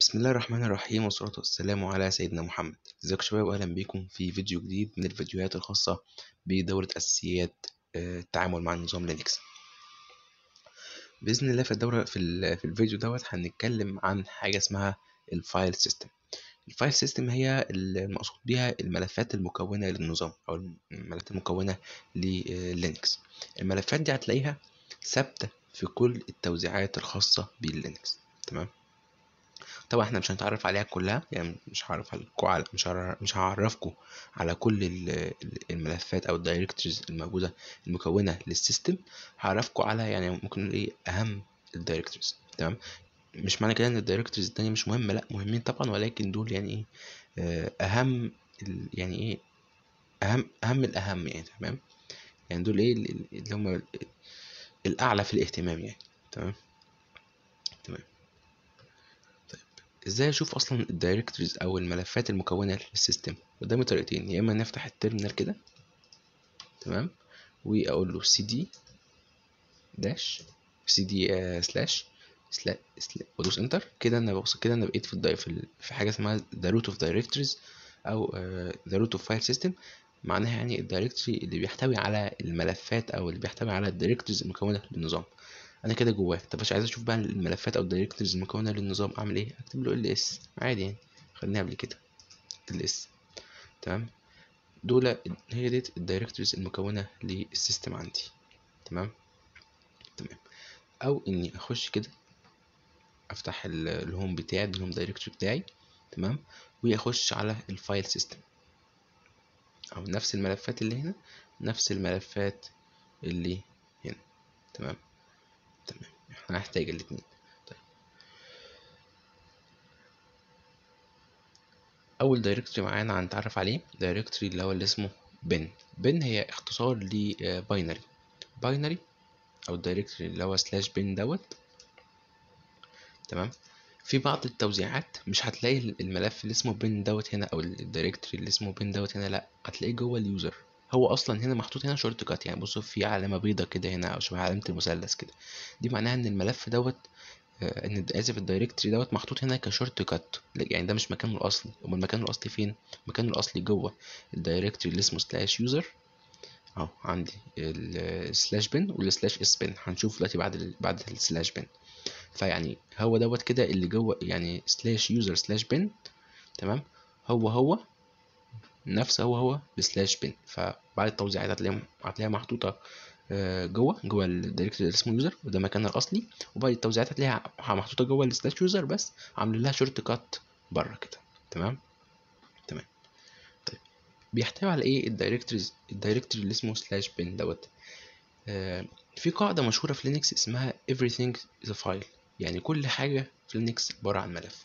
بسم الله الرحمن الرحيم والصلاة والسلام على سيدنا محمد ازيكم يا شباب واهلا بيكم في فيديو جديد من الفيديوهات الخاصة بدورة أساسيات آه، التعامل مع نظام لينكس بإذن الله في الدورة في, ال- في الفيديو دوت هنتكلم عن حاجة اسمها الفايل سيستم الفايل سيستم هي المقصود بها الملفات المكونة للنظام أو الملفات المكونة للينكس الملفات دي هتلاقيها ثابتة في كل التوزيعات الخاصة باللينكس تمام طبعا احنا مش هنتعرف عليها كلها يعني مش هعرف عليكم على مش هعرف مش هعرفكم على كل ال- ال- الملفات او الدايركتوريز الموجوده المكونه للسيستم هعرفكم على يعني ممكن نقول ايه اهم الدايركتوريز تمام مش معنى كده ان الدايركتوريز التانية مش مهمه لا مهمين طبعا ولكن دول يعني ايه آه، اهم ال- يعني ايه اهم اهم الاهم يعني تمام يعني دول ايه ال- ال- اللي هم الاعلى في الاهتمام يعني تمام تمام ازاي اشوف اصلا الدايركتوريز او الملفات المكونه للسيستم قدامي طريقتين يا اما نفتح التيرمينال كده تمام واقول له سي دي داش سي دي سلاش سلا سلا وادوس انتر كده انا بوصل كده انا بقيت في الداي في, ال- في حاجه اسمها ذا روت اوف دايركتوريز او ذا روت اوف فايل سيستم معناها يعني الدايركتوري اللي بيحتوي على الملفات او اللي بيحتوي على الدايركتوريز المكونه للنظام انا كده جواه طب مش عايز اشوف بقى الملفات او الدايركتوريز المكونه للنظام اعمل ايه اكتب له ال اس عادي يعني خليني قبل كده ال اس تمام دول هي ديت الدايركتوريز المكونه للسيستم عندي تمام تمام او اني اخش كده افتح ال- الهوم بتاعي الهوم دايركتوري بتاعي تمام واخش على الفايل سيستم او نفس الملفات اللي هنا نفس الملفات اللي هنا تمام تمام احنا هنحتاج الاتنين طيب اول دايركتوري معانا هنتعرف عليه دايركتوري اللي هو اللي اسمه بن بن هي اختصار لباينري باينري او الدايركتوري اللي هو سلاش بن دوت تمام في بعض التوزيعات مش هتلاقي الملف اللي اسمه بن دوت هنا او الدايركتوري اللي اسمه بن دوت هنا لا هتلاقيه جوه اليوزر هو اصلا هنا محطوط هنا شورت كات يعني بصوا في علامه بيضه كده هنا او شبه علامه المثلث كده دي معناها ان الملف دوت آه، ان اسف الدايركتوري دوت محطوط هنا كشورت كات يعني ده مش مكانه الاصلي امال مكانه الاصلي فين مكانه الاصلي جوه الدايركتوري اللي اسمه سلاش يوزر اهو عندي السلاش بن والسلاش اس بن هنشوف دلوقتي بعد ال بعد السلاش بن فيعني هو دوت كده اللي جوه يعني سلاش يوزر سلاش بن تمام هو هو نفس هو هو بسلاش بن فبعد التوزيعات هتلاقيها هتلاقيها محطوطه آه، جوه جوه الدايركتوري اللي اسمه يوزر وده مكانها الاصلي وبعد التوزيعات هتلاقيها محطوطه جوه السلاش يوزر بس عاملين لها شورت كات بره كده تمام تمام طيب بيحتوي على ايه الدايركتوريز الدايركتوري اللي اسمه سلاش بن دوت آه، في قاعده مشهوره في لينكس اسمها everything is a file يعني كل حاجه في لينكس عباره عن ملف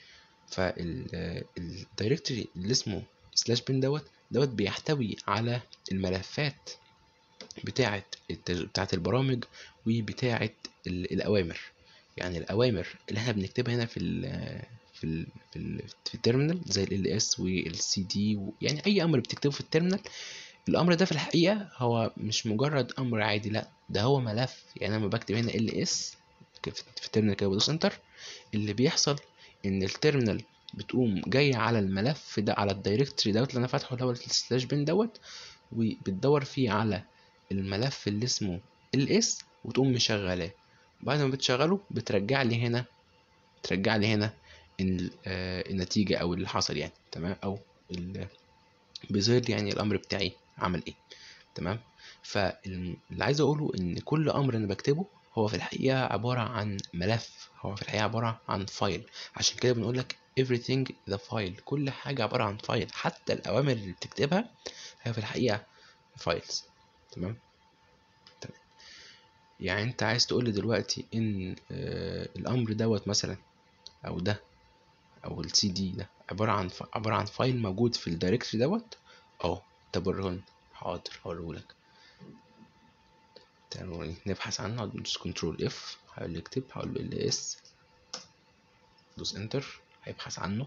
فالدايركتوري اللي اسمه سلاش بن دوت دوت بيحتوي على الملفات بتاعة التج... بتاعة البرامج وبتاعة ال- الأوامر يعني الأوامر اللي احنا بنكتبها هنا في ال في ال في, ال في التيرمينال زي ال اس والسي دي و... يعني أي أمر بتكتبه في التيرمينال الأمر ده في الحقيقة هو مش مجرد أمر عادي لأ ده هو ملف يعني أنا لما بكتب هنا ال اس في في التيرمينال كده بدوس انتر اللي بيحصل إن التيرمينال بتقوم جاية على الملف ده على الدايركتوري دوت اللي أنا فاتحه اللي هو السلاش بين دوت وبتدور فيه على الملف اللي اسمه ls وتقوم مشغلاه بعد ما بتشغله بترجع لي هنا ترجع لي هنا ال- آه، النتيجة أو اللي حصل يعني تمام أو ال- بيظهر لي يعني الأمر بتاعي عمل إيه تمام فاللي عايز أقوله إن كل أمر أنا بكتبه هو في الحقيقة عبارة عن ملف هو في الحقيقة عبارة عن فايل عشان كده بنقول لك everything the file كل حاجة عبارة عن فايل حتى الأوامر اللي بتكتبها هي في الحقيقة فايلز تمام تمام يعني انت عايز تقول لي دلوقتي ان آه الامر دوت مثلا او ده او السي دي ده عباره عن ف... عباره عن فايل موجود في الدايركتوري دوت اه طب وريهولنا حاضر هوريهولك تعالوا نبحث عنه ندوس كنترول اف هقول له اكتب هقول له ال اس دوس انتر هيبحث عنه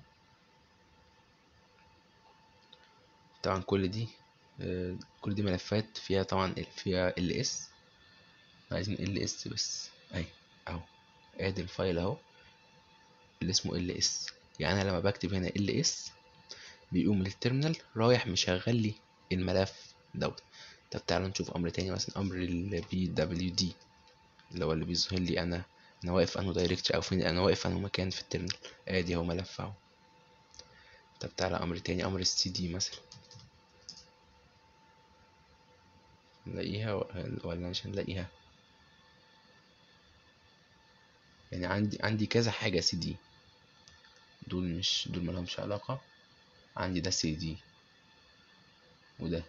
طبعا كل دي آه كل دي ملفات فيها طبعا فيها ال اس عايزين ال اس بس اهي اهو ادي الفايل اهو اللي اسمه ال اس يعني انا لما بكتب هنا ال اس بيقوم التيرمينال رايح مشغل لي الملف دوت طب تعالوا نشوف امر تاني مثلا امر ال بي دبليو دي اللي هو اللي بيظهر لي انا انا واقف انه دايركتوري او فين انا واقف انه مكان في التيرمينال ادي هو ملف اهو طب تعالى امر تاني امر السي دي مثلا نلاقيها ولا مش هنلاقيها يعني عندي عندي كذا حاجة سي دي دول مش دول ملهمش علاقة عندي ده سي دي وده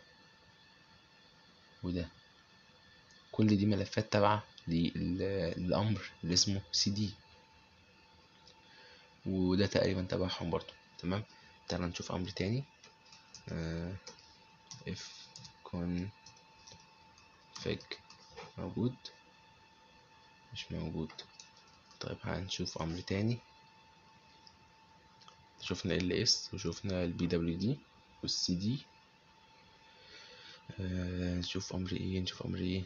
وده كل دي ملفات تابعة للأمر اللي اسمه سي دي وده تقريبا تبعهم برضو تمام تعال نشوف أمر تاني آه if config موجود مش موجود طيب هنشوف أمر تاني شفنا ال اس وشفنا البي دبليو دي والسي دي نشوف امر ايه نشوف امر ايه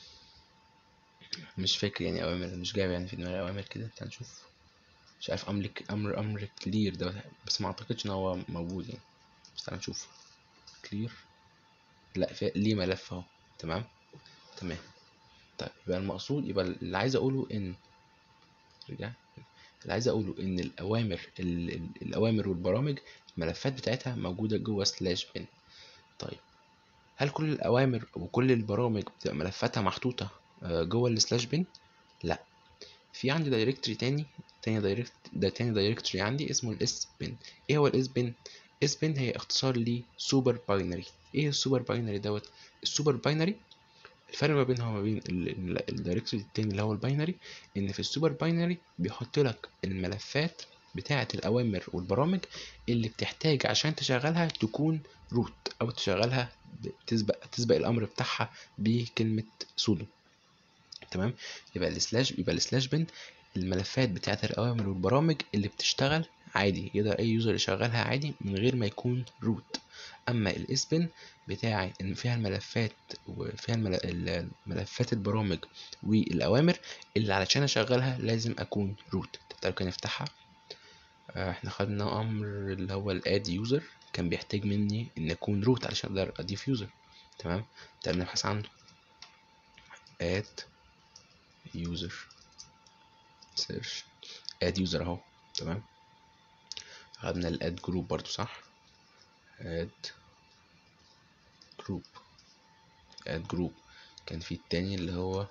مش فاكر يعني اوامر مش جايب يعني في دماغي اوامر كده تعال نشوف مش عارف امر امر امر كلير ده بس ما اعتقدش ان هو موجود يعني بس تعال نشوف كلير لا في ليه ملف اهو تمام تمام طيب يبقى المقصود يبقى اللي عايز اقوله ان رجع اللي عايز اقوله ان الاوامر الاوامر والبرامج الملفات بتاعتها موجوده جوه سلاش بن طيب هل كل الاوامر وكل البرامج بتبقى ملفاتها محطوطه جوه السلاش بن لا في عندي دايركتوري تاني تاني دايركت ده تاني دايركتوري عندي اسمه الاس بن ايه هو الاس بن اس بن هي اختصار لسوبر باينري ايه السوبر باينري دوت السوبر باينري الفرق ما بينها وما بين الدايركتوري التاني اللي هو الباينري ان في السوبر باينري بيحط لك الملفات بتاعة الأوامر والبرامج اللي بتحتاج عشان تشغلها تكون روت أو تشغلها تسبق تسبق الأمر بتاعها بكلمة سودو تمام يبقى السلاش يبقى السلاش بن الملفات بتاعة الأوامر والبرامج اللي بتشتغل عادي يقدر أي يوزر يشغلها عادي من غير ما يكون روت اما الاس بن بتاعي ان فيها الملفات وفيها الملفات البرامج والاوامر اللي علشان اشغلها لازم اكون روت تعالوا كده نفتحها احنا خدنا امر اللي هو الاد يوزر كان بيحتاج مني ان اكون روت علشان اقدر اضيف يوزر تمام تعالوا نبحث عنه اد يوزر سيرش اد يوزر اهو تمام خدنا الاد جروب برضو صح add group add group كان في التاني اللي هو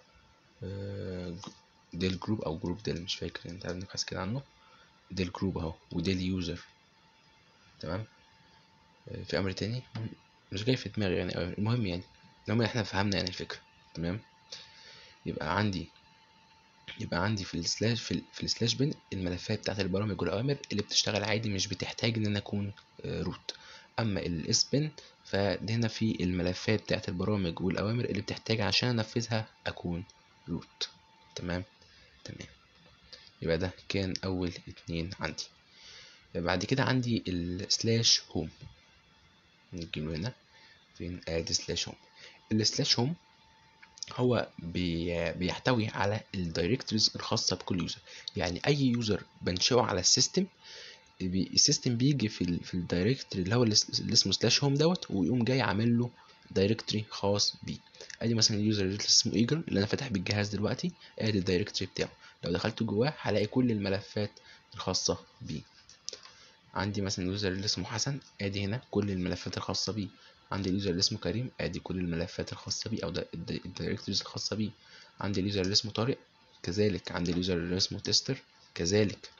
ديل جروب او جروب ديل مش فاكر انت نبحث كده عنه ديل جروب اهو وديل يوزر تمام في امر تاني مش جاي في دماغي يعني المهم يعني المهم احنا فهمنا يعني الفكرة تمام يبقى عندي يبقى عندي في السلاش في, ال في السلاش بن الملفات بتاعت البرامج والاوامر اللي بتشتغل عادي مش بتحتاج ان انا اكون روت اما الاس بن فهنا في الملفات بتاعت البرامج والاوامر اللي بتحتاج عشان انفذها اكون روت تمام تمام يبقى ده كان اول اتنين عندي بعد كده عندي السلاش هوم نجيله هنا فين اد سلاش هوم السلاش هوم هو بي بيحتوي على الدايركتوريز الخاصه بكل يوزر يعني اي يوزر بنشئه على السيستم بي السيستم بيجي في ال في الدايركتوري اللي هو اللي اسمه سلاش هوم دوت ويقوم جاي عامل له دايركتوري خاص بيه ادي مثلا اليوزر اللي اسمه ايجل اللي انا فاتح بالجهاز دلوقتي ادي الدايركتوري بتاعه لو دخلت جواه هلاقي كل الملفات الخاصه بيه عندي مثلا اليوزر اللي اسمه حسن ادي هنا كل الملفات الخاصه بيه عندي اليوزر اللي اسمه كريم ادي كل الملفات الخاصه بيه او الدايركتوريز الخاصه بيه عندي اليوزر اللي اسمه طارق كذلك عندي اليوزر اللي اسمه تيستر كذلك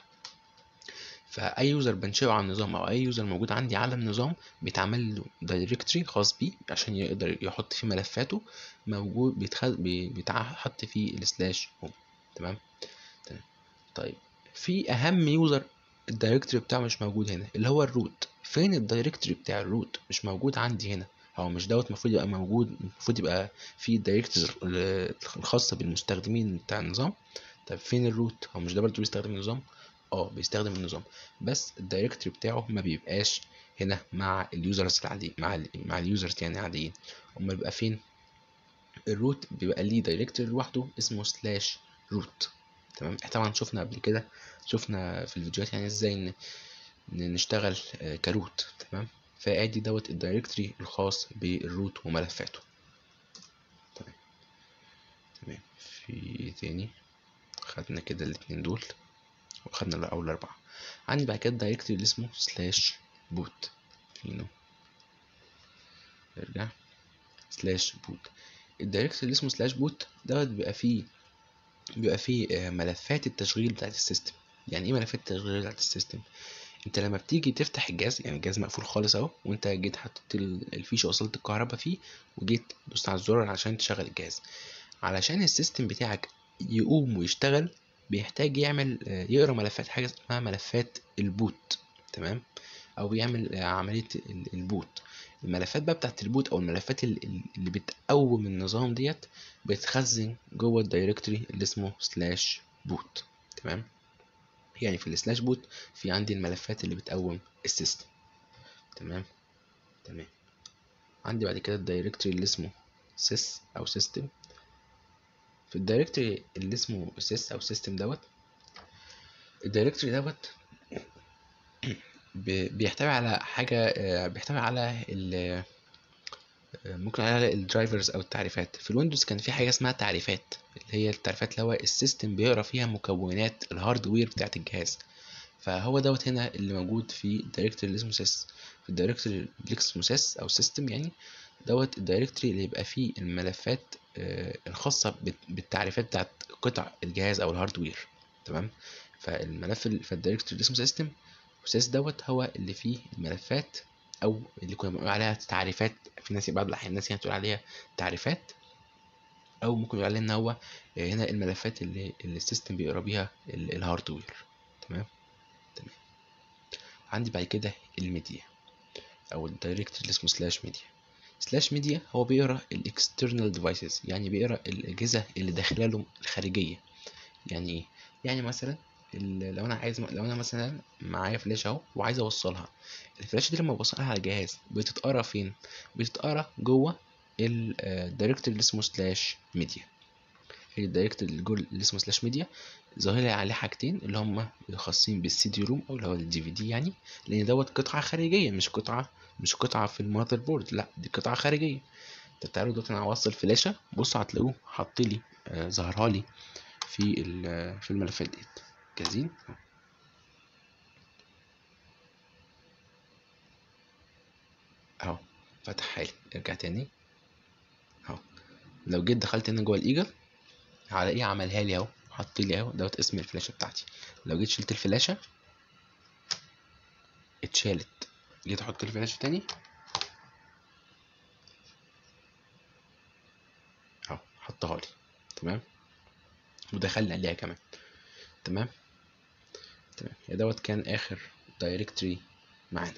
فاي يوزر بنشئه على النظام او اي يوزر موجود عندي على النظام بيتعمل له دايركتوري خاص بيه عشان يقدر يحط فيه ملفاته موجود بيتخذ بيتحط فيه السلاش هوم تمام تمام طيب في اهم يوزر الدايركتوري بتاعه مش موجود هنا اللي هو الروت فين الدايركتوري بتاع الروت مش موجود عندي هنا هو مش دوت المفروض يبقى موجود المفروض يبقى في الدايركتوري الخاصه بالمستخدمين بتاع النظام طب فين الروت هو مش ده برضه بيستخدم النظام اه بيستخدم النظام بس الدايركتوري بتاعه ما بيبقاش هنا مع اليوزرز العاديين مع ال مع اليوزرز يعني عاديين امال بيبقى فين الروت بيبقى ليه دايركتوري لوحده اسمه سلاش روت تمام احنا طبعا شفنا قبل كده شفنا في الفيديوهات يعني ازاي ن- ن- نشتغل آه، كروت تمام فادي دوت الدايركتري الخاص بالروت وملفاته تمام تمام في إيه تاني خدنا كده الاتنين دول وخدنا اول اربعة عندي بعد كده الدايركتري اللي اسمه سلاش بوت فينو نرجع سلاش بوت الدايركتوري اللي اسمه سلاش بوت دوت بيبقى فيه بيبقى فيه آه، ملفات التشغيل بتاعت السيستم يعني ايه ملفات التشغيل بتاعت السيستم انت لما بتيجي تفتح الجهاز يعني الجهاز مقفول خالص اهو وانت جيت حطيت ال- الفيشه وصلت الكهرباء فيه وجيت دوست على الزرار عشان تشغل الجهاز علشان السيستم بتاعك يقوم ويشتغل بيحتاج يعمل آه، يقرا ملفات حاجه اسمها ملفات البوت تمام او يعمل آه، عمليه ال- البوت الملفات بقى بتاعت البوت او الملفات ال- ال- اللي بتقوم النظام ديت بتخزن جوه الدايركتوري اللي اسمه سلاش بوت تمام يعني في السلاش بوت في عندي الملفات اللي بتقوم السيستم تمام تمام عندي بعد كده الدايركتوري اللي اسمه سيس او سيستم في الدايركتوري اللي اسمه سيس او سيستم دوت الدايركتوري دوت ب- بيحتوي على حاجة آه، بيحتوي على ال آه، ممكن على الدرايفرز او التعريفات في الويندوز كان في حاجة اسمها تعريفات اللي هي التعريفات اللي هو السيستم بيقرا فيها مكونات الهاردوير بتاعت الجهاز فهو دوت هنا اللي موجود في الدايركتوري اللي اسمه سيس في الدايركتوري اللي اسمه سيس او سيستم يعني دوت الدايركتوري اللي يبقى فيه الملفات آه، الخاصة بت- بالتعريفات بتاعت قطع الجهاز او الهاردوير تمام فالملف ال- فالدايركتوري اللي اسمه سيستم وسيس دوت هو اللي فيه الملفات او اللي كنا بنقول عليها تعريفات في ناس بعض الاحيان الناس يعني تقول عليها تعريفات او ممكن يقول عليها ان هو آه، هنا الملفات اللي اللي السيستم بيقرا بيها ال- الهاردوير تمام تمام عندي بعد كده الميديا او الدايركتوري اللي اسمه سلاش ميديا سلاش ميديا هو بيقرا الاكسترنال ديفايسز يعني بيقرا الاجهزه اللي داخله له الخارجيه يعني ايه يعني مثلا ال- لو انا عايز لو انا مثلا معايا فلاشه اهو وعايز اوصلها الفلاشه دي لما بوصلها على الجهاز بتتقرا فين بتتقرا جوه الدايركتوري اللي اسمه سلاش ميديا الدايركتوري اللي جوه اللي اسمه سلاش ميديا ظاهر لي عليه حاجتين اللي هم خاصين بالسي دي روم او اللي هو الدي في دي يعني لان دوت قطعه خارجيه مش قطعه مش قطعه في المذر بورد لا دي قطعه خارجيه طب تعالوا دلوقتي انا هوصل فلاشه بصوا هتلاقوه حاط لي آه، ظهرها لي في ال- في الملفات ديت جاهزين اهو فتحها لي ارجع تاني اهو لو جيت دخلت هنا جوه الايجل هلاقيه عملها لي اهو حط لي اهو دوت اسم الفلاشه بتاعتي لو جيت شلت الفلاشه اتشالت جيت احط الفلاشه تاني اهو حطها لي تمام ودخلنا عليها كمان تمام تمام يا دوت كان اخر دايركتري معانا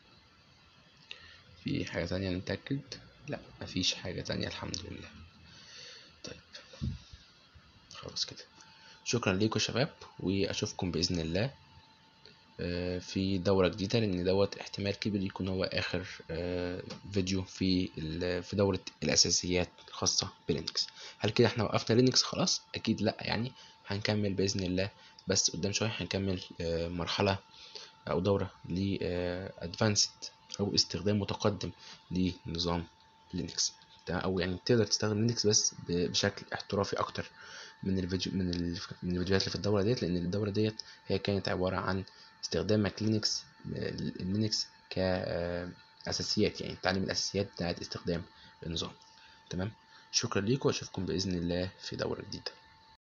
في حاجة تانية نتأكد لا مفيش حاجة تانية الحمد لله طيب خلاص كده شكرا ليكم يا شباب واشوفكم بإذن الله آه، في دورة جديدة لأن دوت احتمال كبير يكون هو آخر آه، فيديو في ال- في دورة الأساسيات الخاصة بلينكس هل كده احنا وقفنا لينكس خلاص؟ أكيد لأ يعني هنكمل بإذن الله بس قدام شوية هنكمل آه، مرحلة أو دورة ل أدفانسد أو استخدام متقدم لنظام لينكس تمام؟ أو يعني تقدر تستخدم لينكس بس ب- بشكل احترافي أكتر من الفيديو من ال- من الفيديوهات اللي في الدورة ديت لأن الدورة ديت هي كانت عبارة عن استخدامك لينكس اللينكس كأساسيات يعني تعلم الأساسيات بتاعت استخدام النظام تمام شكرا ليكم وأشوفكم بإذن الله في دورة جديدة